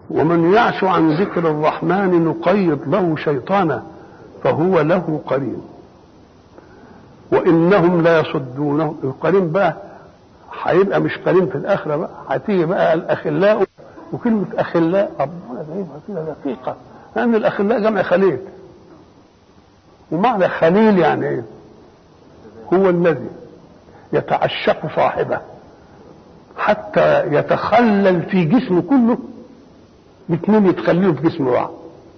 ومن يعش عن ذكر الرحمن نقيض له شيطانا فهو له قرين وانهم لا يصدونه القرين بقى هيبقى مش قرين في الاخره بقى هتيجي بقى الاخلاء وكلمه اخلاء ربنا جايبها كده دقيقه لان الاخلاء جمع خليل ومعنى خليل يعني ايه هو الذي يتعشق صاحبه حتى يتخلل في جسمه كله الاثنين يتخللوا في جسم بعض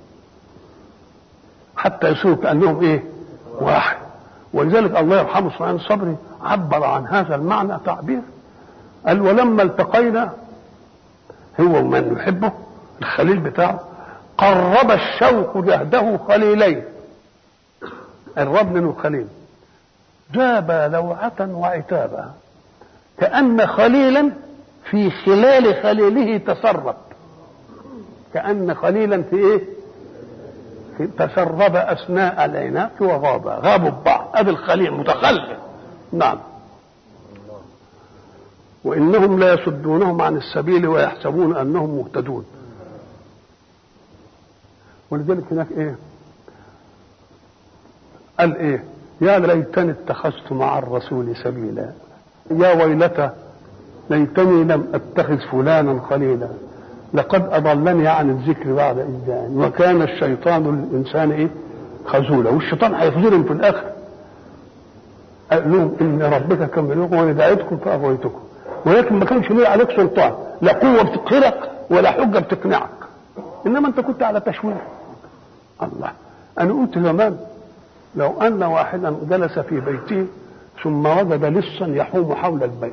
حتى يصيروا كانهم ايه واحد ولذلك الله يرحمه سبحانه الصبري عبر عن هذا المعنى تعبير قال ولما التقينا هو ومن يحبه الخليل بتاعه قرب الشوق جهده خليلين الرب منه خليل جابا لوعة وعتابا كأن خليلا في خلال خليله تسرب كأن خليلا في ايه في تسرب أثناء العناق وغاب غابوا ببعض هذا الخليل متخلف نعم وإنهم لا يصدونهم عن السبيل ويحسبون أنهم مهتدون ولذلك هناك ايه قال ايه يا ليتني اتخذت مع الرسول سبيلا يا ويلتى ليتني لم اتخذ فلانا خليلا لقد اضلني عن الذكر بعد اذ جاءني وكان الشيطان للانسان ايه خذولا والشيطان هيخذلهم في الاخر قال لهم ان ربك كان بيقول وانا دعيتكم فاغويتكم ولكن ما كانش ليه عليك سلطان لا قوه بتقهرك ولا حجه بتقنعك انما انت كنت على تشويه الله انا قلت زمان لو ان واحدا جلس في بيته ثم وجد لصا يحوم حول البيت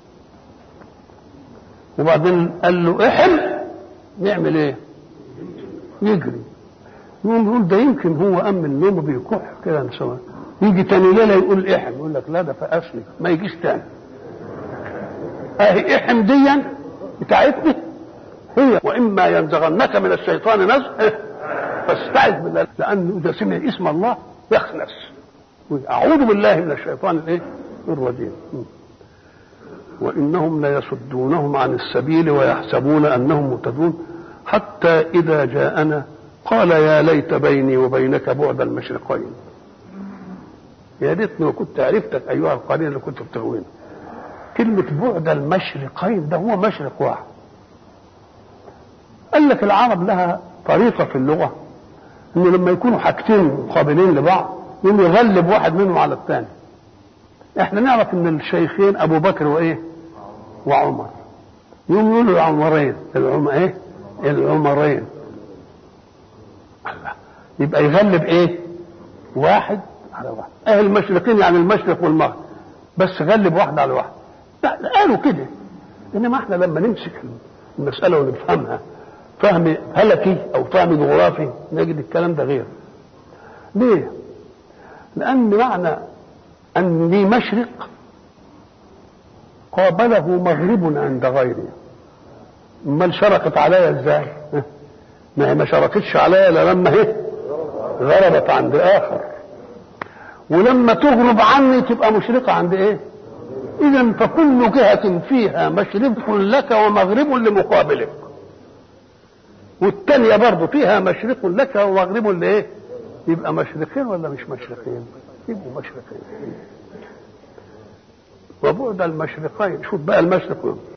وبعدين قال له احم نعمل ايه يجري يقوم يقول ده يمكن هو قام من النوم بيكح كده سواء يجي تاني ليله يقول احم يقول لك لا ده فقسني ما يجيش تاني اهي احم ديا بتاعتني هي واما ينزغنك من الشيطان نزغ فاستعذ بالله لانه اذا سمع اسم الله يخنس اعوذ بالله من الشيطان الايه الرجيم وانهم ليصدونهم عن السبيل ويحسبون انهم مهتدون حتى اذا جاءنا قال يا ليت بيني وبينك بعد المشرقين يا ريتني لو كنت عرفتك ايها القرين اللي كنت بتغوين كلمة بعد المشرقين ده هو مشرق واحد قال لك العرب لها طريقة في اللغة انه لما يكونوا حاجتين مقابلين لبعض يقوم يغلب واحد منهم على الثاني احنا نعرف ان الشيخين ابو بكر وايه وعمر يقوم يقولوا العمرين العم ايه العمرين الله يبقى يغلب ايه واحد على واحد اهل المشرقين يعني المشرق والمغرب بس غلب واحد على واحد لا قالوا كده انما احنا لما نمسك المساله ونفهمها فهم هلكي او فهم جغرافي نجد الكلام ده غير ليه لان معنى اني مشرق قابله مغرب عند غيري امال شرقت عليا ازاي ما هي ما شرقتش عليا الا لما هي غربت عند اخر ولما تغرب عني تبقى مشرقه عند ايه اذا فكل جهه فيها مشرق لك ومغرب لمقابلك والتانية برضه فيها مشرق لك ومغرب لايه يبقى مشرقين ولا مش مشرقين يبقوا مشرقين وبعد المشرقين شوف بقى المشرق